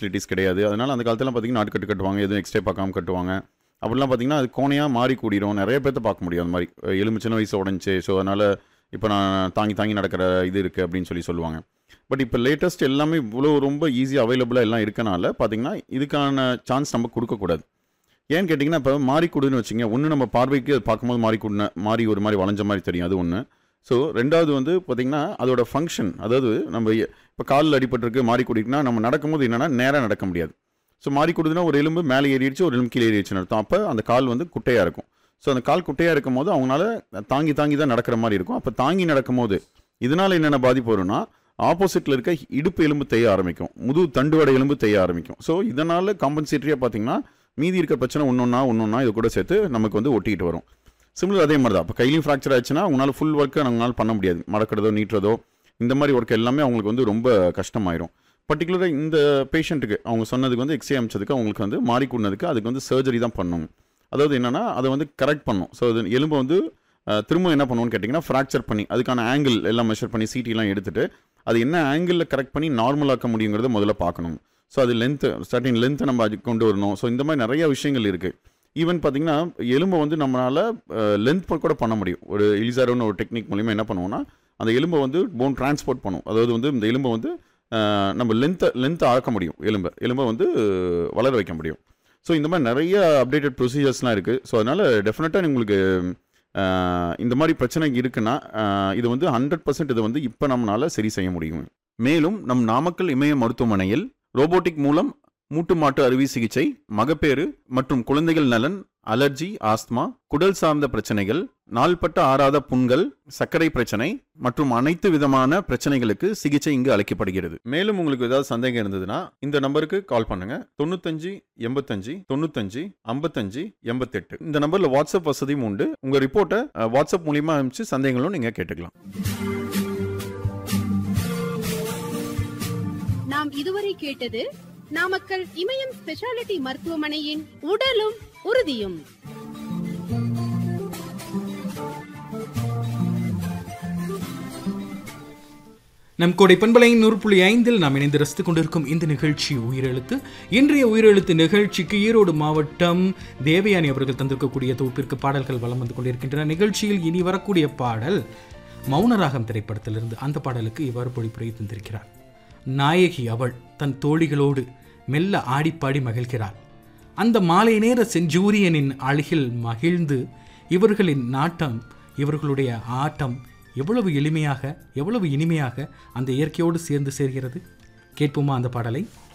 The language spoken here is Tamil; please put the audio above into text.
ஃபெசிலிட்டிஸ் கிடையாது அதனால் அந்த காலத்தில் பார்த்தீங்கன்னா நாட்கட்டு கட்டுவாங்க எதுவும் எக்ஸ்ட்ரா பார்க்காம கட்டுவாங்க அப்படிலாம் பார்த்தீங்கன்னா அது கோணையாக மாறி கூடிரும் நிறைய பேர்த்த பார்க்க முடியும் அந்த மாதிரி அஹ் எலும்பு சின்ன வயசு உடஞ்சி ஸோ அதனால் இப்போ நான் தாங்கி தாங்கி நடக்கிற இது இருக்குது அப்படின்னு சொல்லி சொல்லுவாங்க பட் இப்போ லேட்டஸ்ட் எல்லாமே இவ்வளோ ரொம்ப ஈஸியாக அவைலபிளாக எல்லாம் இருக்கனால பார்த்தீங்கன்னா இதுக்கான சான்ஸ் நம்ம கொடுக்கக்கூடாது ஏன்னு கேட்டிங்கன்னா இப்போ மாறி கூடுன்னு வச்சுங்க ஒன்று நம்ம பார்வைக்கு அது பார்க்கும்போது மாறி கூடுன மாறி ஒரு மாதிரி வளைஞ்ச மாதிரி தெரியும் அது ஒன்று ஸோ ரெண்டாவது வந்து பார்த்திங்கன்னா அதோட ஃபங்க்ஷன் அதாவது நம்ம இப்போ காலில் அடிபட்டிருக்கு மாறி கூடிக்குன்னா நம்ம நடக்கும்போது என்னென்னா நேராக நடக்க முடியாது ஸோ மாறி கொடுதுன்னா ஒரு எலும்பு மேலே ஏறிடுச்சு ஒரு எலும்பு கீழே ஏறிடுச்சுன்னு அர்த்தம் அப்போ அந்த கால் வந்து குட்டையாக இருக்கும் ஸோ அந்த கால் குட்டையாக இருக்கும் போது அவங்களால தாங்கி தாங்கி தான் நடக்கிற மாதிரி இருக்கும் அப்போ தாங்கி நடக்கும்போது இதனால் என்னென்ன பாதிப்பு வரும்னா ஆப்போசிட்டில் இருக்க இடுப்பு எலும்பு தேய ஆரம்பிக்கும் முது தண்டுவடை எலும்பு தேய ஆரம்பிக்கும் ஸோ இதனால் காம்பன்சேட்டரியாக பார்த்தீங்கன்னா மீதி இருக்க பிரச்சனை ஒன்றொன்னா ஒன்றொன்னா இது கூட சேர்த்து நமக்கு வந்து ஒட்டிக்கிட்டு வரும் சிமிலர் அதே மாதிரி தான் இப்போ கையிலையும் ஃப்ராக்சர் ஆச்சுன்னா உங்களால் ஃபுல் ஒர்க்கை நம்மளால் பண்ண முடியாது மடக்கிறதோ நீட்டுறதோ இந்த மாதிரி ஒர்க் எல்லாமே அவங்களுக்கு வந்து ரொம்ப கஷ்டமாயிரும் பர்டிகுலராக இந்த பேஷண்ட்டுக்கு அவங்க சொன்னதுக்கு வந்து எக்ஸ்ரே அமிச்சதுக்கு அவங்களுக்கு வந்து மாறி கூடினதுக்கு அதுக்கு வந்து சர்ஜரி தான் பண்ணணும் அதாவது என்னன்னா அதை வந்து கரெக்ட் பண்ணும் ஸோ அது எலும்பை வந்து அஹ், திரும்ப என்ன பண்ணுவோம்னு கேட்டிங்கன்னா ஃப்ராக்சர் பண்ணி அதுக்கான ஆங்கிள் எல்லாம் மெஷர் பண்ணி சிடிலாம் எடுத்துட்டு அது என்ன ஆங்கிளில் கரெக்ட் பண்ணி நார்மலாக்க முடியுங்கிறத முதல்ல பார்க்கணும் ஸோ அது லென்த்து ஸ்டார்டிங் லென்த்தை நம்ம அது கொண்டு வரணும் ஸோ இந்த மாதிரி நிறைய விஷயங்கள் இருக்குது ஈவன் பார்த்தீங்கன்னா எலும்பை வந்து நம்மளால் லென்த் கூட பண்ண முடியும் ஒரு இலிசாரோன்னு ஒரு டெக்னிக் மூலிமா என்ன பண்ணுவோம்னா அந்த எலும்பை வந்து போன் டிரான்ஸ்போர்ட் பண்ணும் அதாவது வந்து இந்த எலும்பை வந்து அஹ், நம்ம லென்த்தை லென்த்தை ஆக்க முடியும் எலும்பை எலும்பை வந்து அஹ், வளர வைக்க முடியும் ஸோ இந்த மாதிரி நிறைய அப்டேட்டட் ப்ரொசீஜர்ஸ்லாம் இருக்குது ஸோ அதனால் டெஃபினட்டாக உங்களுக்கு அஹ், இந்த மாதிரி பிரச்சனை இருக்குன்னா அஹ், இது வந்து ஹண்ட்ரட் பர்சன்ட் இதை வந்து இப்போ நம்மளால சரி செய்ய முடியும் மேலும் நம் நாமக்கல் இமய மருத்துவமனையில் ரோபோட்டிக் மூலம் மூட்டு மாட்டு அறுவை சிகிச்சை மகப்பேறு மற்றும் குழந்தைகள் நலன் அலர்ஜி ஆஸ்துமா குடல் சார்ந்த பிரச்சனைகள் நாள்பட்ட ஆறாத புண்கள் சர்க்கரை பிரச்சனை மற்றும் அனைத்து விதமான பிரச்சனைகளுக்கு சிகிச்சை இங்கு அளிக்கப்படுகிறது மேலும் உங்களுக்கு ஏதாவது சந்தேகம் இருந்ததுன்னா இந்த நம்பருக்கு கால் பண்ணுங்க தொண்ணூத்தஞ்சு எண்பத்தஞ்சு தொண்ணூத்தஞ்சு ஐம்பத்தஞ்சு எண்பத்தெட்டு இந்த நம்பர்ல வாட்ஸ்அப் வசதியும் உண்டு உங்க ரிப்போர்ட்டை அஹ், வாட்ஸ்அப் மூலியமா அனுப்பிச்சு சந்தேகங்களும் நீங்க கேட்டுக்கலாம் நாம் இதுவரை கேட்டது நாமக்கல் இமயம் ஸ்பெஷாலிட்டி மருத்துவமனையின் உடலும் உறுதியும் நம் கோடை பண்பலையின் நூறு புள்ளி ஐந்தில் நாம் இணைந்து ரசித்துக் கொண்டிருக்கும் இந்த நிகழ்ச்சி உயிரெழுத்து இன்றைய உயிரெழுத்து நிகழ்ச்சிக்கு ஈரோடு மாவட்டம் தேவயானி அவர்கள் தந்திருக்கக்கூடிய தொகுப்பிற்கு பாடல்கள் வலம் வந்து கொண்டிருக்கின்றன நிகழ்ச்சியில் இனி வரக்கூடிய பாடல் மௌனராகம் திரைப்படத்திலிருந்து அந்த பாடலுக்கு இவ்வாறு பொழிப்புரை தந்திருக்கிறார் நாயகி அவள் தன் தோழிகளோடு மெல்ல ஆடிப்பாடி மகிழ்கிறாள் அந்த மாலை நேர செஞ்சூரியனின் அழகில் மகிழ்ந்து இவர்களின் நாட்டம் இவர்களுடைய ஆட்டம் எவ்வளவு எளிமையாக எவ்வளவு இனிமையாக அந்த இயற்கையோடு சேர்ந்து சேர்கிறது கேட்போமா அந்த பாடலை